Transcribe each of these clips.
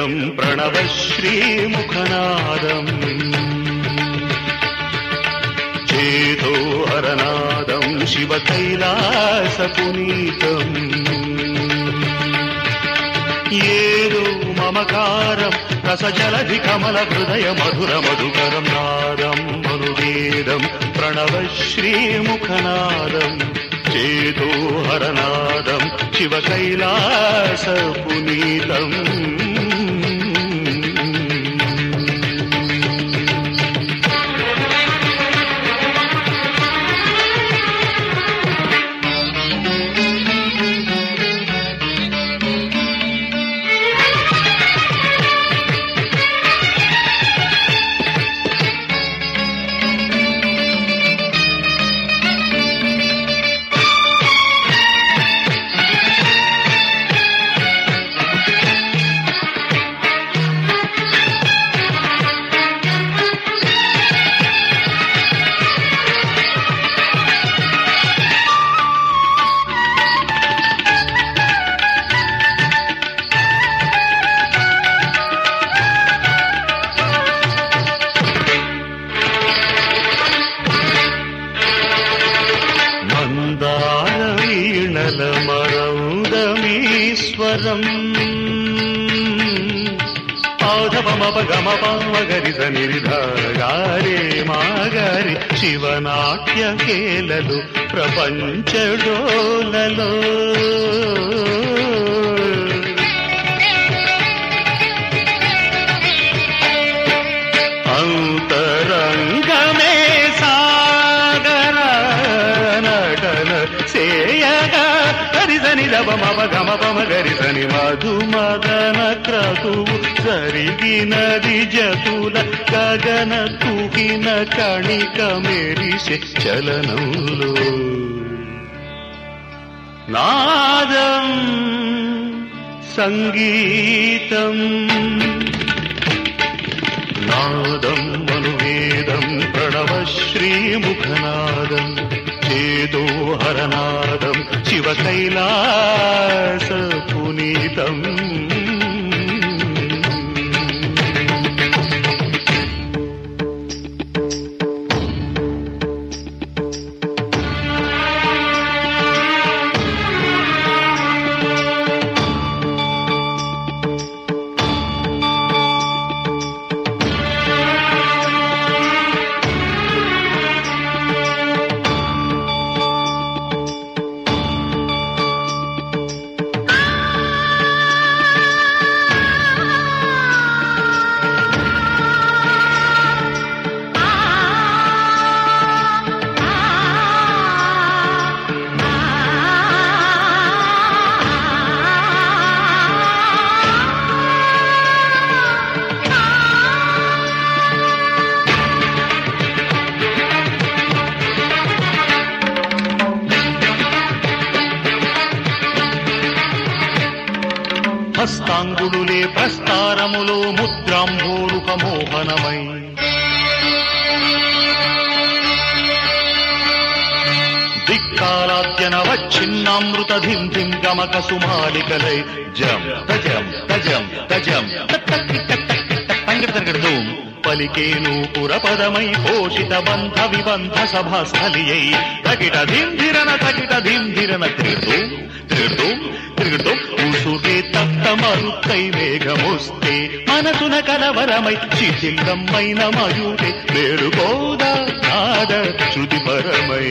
పునీతం ప్రణవ శ్రీముఖనాదం చేతో హరనాదం శివ కైలాస పునీతం ఏదో మమకారం రసజలధి కమల హృదయ మధుర మధుకరం నాదం మనువేదం ప్రణవ శ్రీముఖనాదం చేతో హరనాదం శివ కైలాస పునీతం మందార వీణల మరౌదమీశ్వరం పాదపమపగమపమగరిస నిరిధాగారే మాగారి శివనాట్య కేలలు ప్రపంచడోలలో అంతరంగమే సాగర నటన సేయగా హరిసని దమమ గమపమ గరిసని మధు మదన క్రతువు జరిగినది జతుల గగన కుగిన కణిక మెరిసె చలనంలో నాదం సంగీతం నాదం మనువేదం ప్రణవ శ్రీముఖనాదం చేదో హరనాదం శివ కైలాస పునీతం హస్తాంగుడులే ప్రస్తారములో ముద్రాంభోరుక మోహనమై దిక్కాలాద్యన వచ్చిన్నామృత ధిం ధిం గమక సుమాలికలై జం తజం తజం తజం తంగడతరగడదు పలికేను పురపదమై పోషిత బంధ విబంధ సభాస్థలియై తగిట ధింధిరన తగిట ధింధిరన తిరుగుతూ తిరుగుతూ తిరుగుతూ ఊసుకే తత్త మరుత్తై వేగమొస్తే మనసున కలవరమై శిథిల్లమైన మయూరే వేడుకోదా నాద శృతి పరమై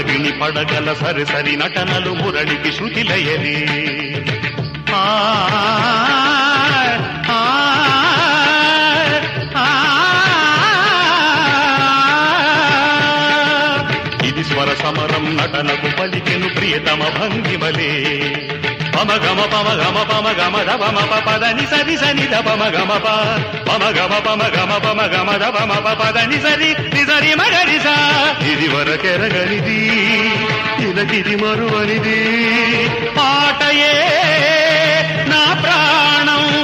పగిని పడగల సరి సరి నటనలు మురళికి శృతిలయరి ఆ ఆ, ఆ, ఇది స్వర సమరం నటనకు పలికెను ప్రియతమ భంగిమలే పమ గమ పమ గమ పమ గమ ద పమ ప పదని సరి సని ద పమ గమ ప పమ గమ పమ గమ పమ గమ ద పమ ప పదని సరి ని సరి మగరి సా ఇది వరకెరగనిది ఇలకిది మరువనిది పాటయే నా ప్రాణం